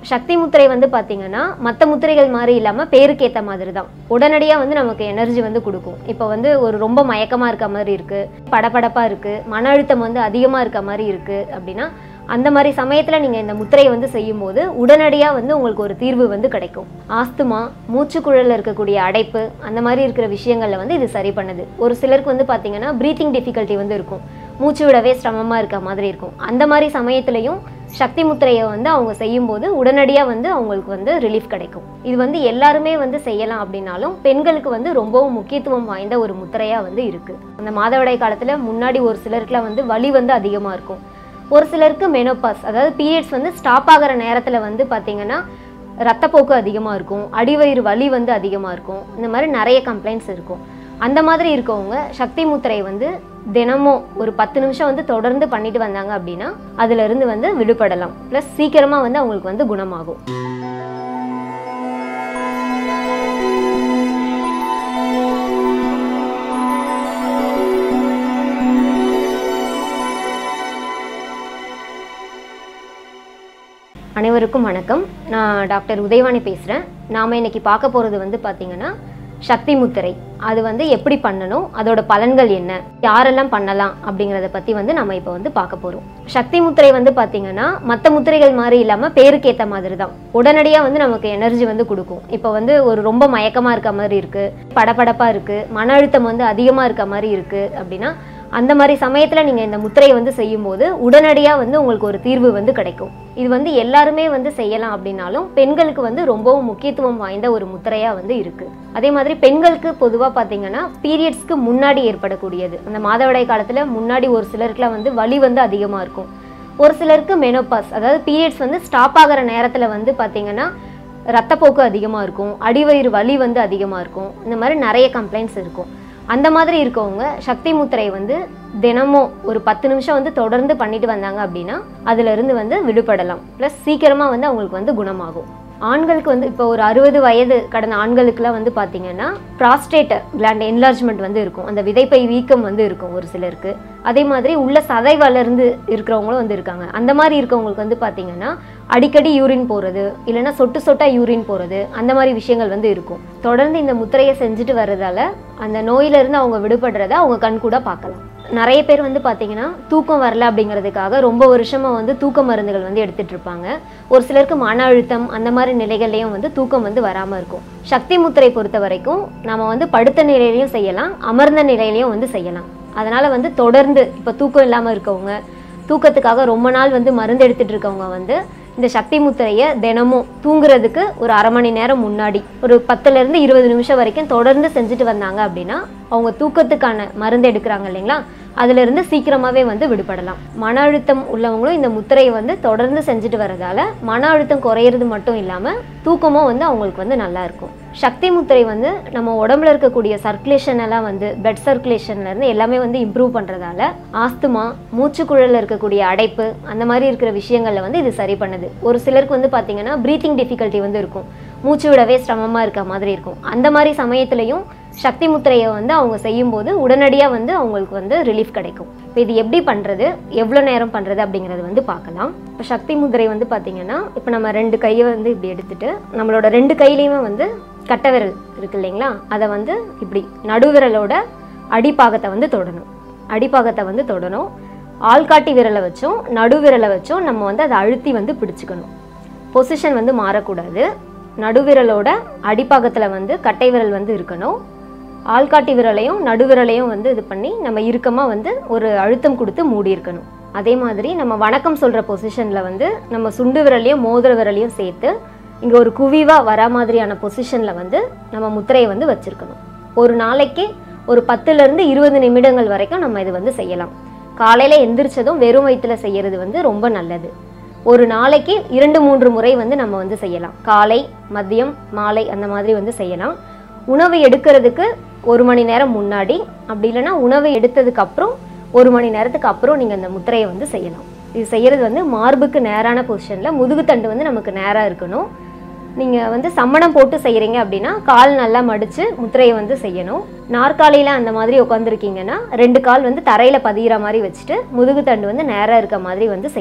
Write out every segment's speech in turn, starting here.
சக்தி முத்திரை வந்து பார்த்தீங்கன்னா மற்ற முத்திரைகள் மாதிரி இல்லாமல் பேருக்கு ஏற்ற மாதிரி தான் உடனடியாக வந்து நமக்கு எனர்ஜி வந்து கொடுக்கும் இப்போ வந்து ஒரு ரொம்ப மயக்கமாக இருக்க மாதிரி இருக்குது படபடப்பாக இருக்குது மன அழுத்தம் வந்து அதிகமாக இருக்க மாதிரி இருக்குது அப்படின்னா அந்த மாதிரி சமயத்தில் நீங்கள் இந்த முத்திரையை வந்து செய்யும்போது உடனடியாக வந்து உங்களுக்கு ஒரு தீர்வு வந்து கிடைக்கும் ஆஸ்துமா மூச்சுக்குழலில் இருக்கக்கூடிய அடைப்பு அந்த மாதிரி இருக்கிற விஷயங்களில் வந்து இது சரி பண்ணுது ஒரு சிலருக்கு வந்து பார்த்தீங்கன்னா ப்ரீத்திங் டிஃபிகல்ட்டி வந்து இருக்கும் மூச்சு விடவே சிரமமாக இருக்க மாதிரி இருக்கும் அந்த மாதிரி சமயத்துலையும் சக்தி முத்திரையை வந்து அவங்க செய்யும்போது உடனடியாக வந்து அவங்களுக்கு வந்து ரிலீஃப் கிடைக்கும் இது வந்து எல்லாருமே வந்து செய்யலாம் அப்படின்னாலும் பெண்களுக்கு வந்து ரொம்பவும் முக்கியத்துவம் வாய்ந்த ஒரு முத்திரையாக வந்து இருக்குது அந்த மாதவிடாய் காலத்தில் முன்னாடி ஒரு சிலருக்குலாம் வந்து வலி வந்து அதிகமாக இருக்கும் ஒரு சிலருக்கு மெனோபாஸ் அதாவது பீரியட்ஸ் வந்து ஸ்டாப் ஆகிற நேரத்தில் வந்து பார்த்தீங்கன்னா ரத்தப்போக்கு அதிகமாக இருக்கும் அடிவயிறு வலி வந்து அதிகமாக இருக்கும் இந்த மாதிரி நிறைய கம்ப்ளைண்ட்ஸ் இருக்கும் அந்த மாதிரி இருக்கவங்க சக்தி முத்திரை வந்து தினமும் ஒரு பத்து நிமிஷம் வந்து தொடர்ந்து பண்ணிட்டு வந்தாங்க அப்படின்னா அதுல இருந்து வந்து விடுபடலாம் ப்ளஸ் சீக்கிரமாக வந்து அவங்களுக்கு வந்து குணமாகும் அனைவருக்கும் வணக்கம் நான் டாக்டர் உதயவாணி பேசுகிறேன் நாம் இன்னைக்கு பார்க்க போகிறது வந்து பார்த்தீங்கன்னா சக்தி முத்திரை அது வந்து எப்படி பண்ணணும் அதோட பலன்கள் என்ன யாரெல்லாம் பண்ணலாம் அப்படிங்கிறத பற்றி வந்து நம்ம இப்போ வந்து பார்க்க போகிறோம் சக்தி முத்திரை வந்து பார்த்தீங்கன்னா மற்ற முத்திரைகள் மாதிரி இல்லாமல் பேருக்கு ஏற்ற மாதிரி தான் உடனடியாக வந்து நமக்கு எனர்ஜி வந்து கொடுக்கும் இப்போ வந்து ஒரு ரொம்ப மயக்கமாக இருக்க மாதிரி இருக்குது படபடப்பாக இருக்குது மன அழுத்தம் வந்து அதிகமாக இருக்க மாதிரி இருக்குது அப்படின்னா அந்த மாதிரி சமயத்தில் நீங்கள் இந்த முத்திரையை வந்து செய்யும்போது உடனடியாக வந்து உங்களுக்கு ஒரு தீர்வு வந்து கிடைக்கும் இது வந்து எல்லாருமே வந்து செய்யலாம் அப்படின்னாலும் பெண்களுக்கு வந்து ரொம்பவும் முக்கியத்துவம் வாய்ந்த ஒரு முத்திரையாக வந்து இருக்குது அதே மாதிரி பெண்களுக்கு பொதுவாக பார்த்தீங்கன்னா பீரியட்ஸ்க்கு முன்னாடி ஏற்படக்கூடியது அந்த மாதவிடாய் காலத்தில் முன்னாடி ஒரு சிலருக்குலாம் வந்து வலி வந்து அதிகமாக இருக்கும் ஒரு சிலருக்கு மெனோபாஸ் அதாவது பீரியட்ஸ் வந்து ஸ்டாப் ஆகிற நேரத்தில் வந்து பார்த்தீங்கன்னா ரத்தப்போக்கு அதிகமாக இருக்கும் அடிவயிறு வலி வந்து அதிகமாக இருக்கும் இந்த மாதிரி நிறைய கம்ப்ளைண்ட்ஸ் இருக்கும் அந்த மாதிரி இருக்கவங்க சக்தி முத்திரை வந்து தினமும் ஒரு பத்து நிமிஷம் வந்து தொடர்ந்து பண்ணிட்டு வந்தாங்க அப்படின்னா அதுல இருந்து வந்து விடுபடலாம் ப்ளஸ் சீக்கிரமாக வந்து அவங்களுக்கு வந்து குணமாகும் ஆண்களுக்கு வந்து இப்போ ஒரு அறுபது வயது கடந்த ஆண்களுக்குலாம் வந்து பார்த்தீங்கன்னா ப்ராஸ்டேட் கிளாண்ட் என்லார்ஜ்மெண்ட் வந்து இருக்கும் அந்த விதைப்பை வீக்கம் வந்து இருக்கும் ஒரு சிலருக்கு அதே மாதிரி உள்ள சதை வளர்ந்து இருக்கிறவங்களும் வந்து இருக்காங்க அந்த மாதிரி இருக்கவங்களுக்கு வந்து பார்த்தீங்கன்னா அடிக்கடி யூரின் போகிறது இல்லைன்னா சொட்டு சொட்டா யூரின் போகிறது அந்த மாதிரி விஷயங்கள் வந்து இருக்கும் தொடர்ந்து இந்த முத்திரையை செஞ்சுட்டு வர்றதால அந்த நோயிலிருந்து அவங்க விடுபடுறத அவங்க கண் கூட பார்க்கலாம் நிறைய பேர் வந்து பார்த்தீங்கன்னா தூக்கம் வரல அப்படிங்கிறதுக்காக ரொம்ப வருஷமாக வந்து தூக்க மருந்துகள் வந்து எடுத்துட்டு இருப்பாங்க ஒரு சிலருக்கு மன அழுத்தம் அந்த மாதிரி நிலைகள்லையும் வந்து தூக்கம் வந்து வராமல் இருக்கும் சக்தி முத்திரை பொறுத்த வரைக்கும் நம்ம வந்து படுத்த நிலையிலையும் செய்யலாம் அமர்ந்த நிலையிலையும் வந்து செய்யலாம் அதனால் வந்து தொடர்ந்து இப்போ தூக்கம் இல்லாமல் இருக்கவங்க தூக்கத்துக்காக ரொம்ப நாள் வந்து மருந்து எடுத்துட்டு இருக்கவங்க வந்து இந்த சக்தி முத்திரையை தினமும் தூங்குறதுக்கு ஒரு அரை மணி நேரம் முன்னாடி ஒரு பத்துலேருந்து இருபது நிமிஷம் வரைக்கும் தொடர்ந்து செஞ்சுட்டு வந்தாங்க அப்படின்னா அவங்க தூக்கத்துக்கான மருந்து எடுக்கிறாங்க இல்லைங்களா அதிலிருந்து சீக்கிரமாகவே வந்து விடுபடலாம் மன அழுத்தம் உள்ளவங்களும் இந்த முத்திரையை வந்து தொடர்ந்து செஞ்சுட்டு வரதால மன அழுத்தம் குறையிறது மட்டும் இல்லாமல் தூக்கமும் வந்து அவங்களுக்கு வந்து நல்லா இருக்கும் சக்தி முத்திரை வந்து நம்ம உடம்புல இருக்கக்கூடிய சர்க்குலேஷன் எல்லாம் வந்து பிளட் சர்க்குலேஷன்ல இருந்து எல்லாமே வந்து இம்ப்ரூவ் பண்றதால ஆஸ்துமா மூச்சுக்குழல்ல இருக்கக்கூடிய அடைப்பு அந்த மாதிரி இருக்கிற விஷயங்கள்ல வந்து இது சரி பண்ணுது ஒரு சிலருக்கு வந்து பாத்தீங்கன்னா ப்ரீத்திங் டிஃபிகல்ட்டி வந்து இருக்கும் மூச்சு விடவே சிரமமா இருக்க மாதிரி இருக்கும் அந்த மாதிரி சமயத்திலையும் சக்தி முத்திரையை வந்து அவங்க செய்யும்போது உடனடியாக வந்து அவங்களுக்கு வந்து ரிலீஃப் கிடைக்கும் இப்போ இது எப்படி பண்ணுறது எவ்வளோ நேரம் பண்ணுறது அப்படிங்கிறது வந்து பார்க்கலாம் இப்போ சக்தி முத்திரை வந்து பார்த்தீங்கன்னா இப்போ நம்ம ரெண்டு கையை வந்து இப்படி எடுத்துட்டு நம்மளோட ரெண்டு கையிலையுமே வந்து கட்டை விரல் இருக்கு இல்லைங்களா அதை வந்து இப்படி நடுவிரலோட அடிப்பாகத்தை வந்து தொடணும் அடிப்பாகத்தை வந்து தொடணும் ஆள்காட்டி விரலை வச்சும் நடுவிரலை வச்சும் நம்ம வந்து அதை அழுத்தி வந்து பிடிச்சுக்கணும் பொசிஷன் வந்து மாறக்கூடாது நடுவிரலோட அடிப்பாகத்தில் வந்து கட்டை விரல் வந்து இருக்கணும் ஆள்காட்டி விரலையும் நடுவிரலையும் வந்து இது பண்ணி நம்ம இறுக்கமாக வந்து ஒரு அழுத்தம் கொடுத்து மூடி இருக்கணும் அதே மாதிரி நம்ம வணக்கம் சொல்கிற பொசிஷனில் வந்து நம்ம சுண்டு விரலையும் மோதிர விரலையும் சேர்த்து இங்கே ஒரு குவிவாக வர மாதிரியான பொசிஷனில் வந்து நம்ம முத்திரையை வந்து வச்சுருக்கணும் ஒரு நாளைக்கு ஒரு பத்துலேருந்து இருபது நிமிடங்கள் வரைக்கும் நம்ம இது வந்து செய்யலாம் காலையில் எந்திரிச்சதும் வெறும் வயிற்றுல செய்யறது வந்து ரொம்ப நல்லது ஒரு நாளைக்கு இரண்டு மூன்று முறை வந்து நம்ம வந்து செய்யலாம் காலை மதியம் மாலை அந்த மாதிரி வந்து செய்யலாம் உணவு எடுக்கிறதுக்கு ஒரு மணி நேரம் முன்னாடி அப்படி இல்லைன்னா உணவு எடுத்ததுக்கு அப்புறம் ஒரு மணி நேரத்துக்கு அப்புறம் நீங்கள் அந்த முத்திரையை வந்து செய்யலாம் இது செய்யறது வந்து மார்புக்கு நேரான பொசிஷனில் முதுகுத்தண்டு வந்து நமக்கு நேராக இருக்கணும் நீங்கள் வந்து சம்மணம் போட்டு செய்கிறீங்க அப்படின்னா கால் நல்லா மடித்து முத்திரையை வந்து செய்யணும் நாற்காலியில் அந்த மாதிரி உட்காந்துருக்கீங்கன்னா ரெண்டு கால் வந்து தரையில் பதிகிற மாதிரி வச்சுட்டு முதுகுத்தண்டு வந்து நேராக இருக்க மாதிரி வந்து செய்யணும்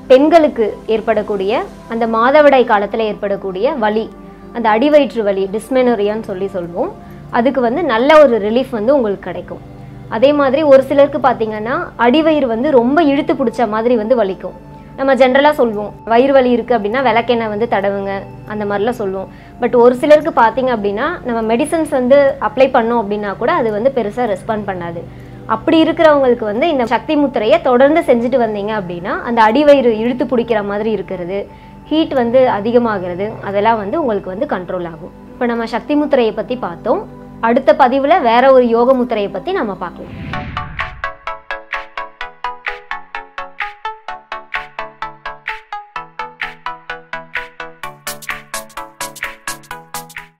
பெண்களுக்கு ஏற்படக்கூடிய அந்த மாதவிடாய் காலத்தில் ஏற்படக்கூடிய வலி அந்த அடிவயிற்று வலி டிஸ்மெனோரியான்னு சொல்லி சொல்லுவோம் அதுக்கு வந்து நல்ல ஒரு ரிலீஃப் வந்து உங்களுக்கு கிடைக்கும் அதே மாதிரி ஒரு சிலருக்கு பார்த்தீங்கன்னா அடிவயிறு வந்து ரொம்ப இழுத்து பிடிச்ச மாதிரி வந்து வலிக்கும் நம்ம ஜென்ரலாக சொல்லுவோம் வயிறு வலி இருக்குது அப்படின்னா விளக்கெண்ணெய் வந்து தடவுங்க அந்த மாதிரிலாம் சொல்லுவோம் பட் ஒரு சிலருக்கு பார்த்தீங்க அப்படின்னா நம்ம மெடிசன்ஸ் வந்து அப்ளை பண்ணோம் அப்படின்னா கூட அது வந்து பெருசாக ரெஸ்பாண்ட் பண்ணாது அப்படி இருக்கிறவங்களுக்கு வந்து இந்த சக்தி முத்திரையை தொடர்ந்து செஞ்சுட்டு வந்தீங்க அப்படின்னா அந்த அடிவயிறு இழுத்து பிடிக்கிற மாதிரி இருக்கிறது ஹீட் வந்து அதிகமாகிறது அதெல்லாம் வந்து உங்களுக்கு வந்து கண்ட்ரோல் ஆகும் இப்போ நம்ம சக்தி முத்திரையை பற்றி பார்த்தோம் அடுத்த பதிவில் வேற ஒரு யோக முத்திரையை பற்றி நம்ம பார்க்கலாம்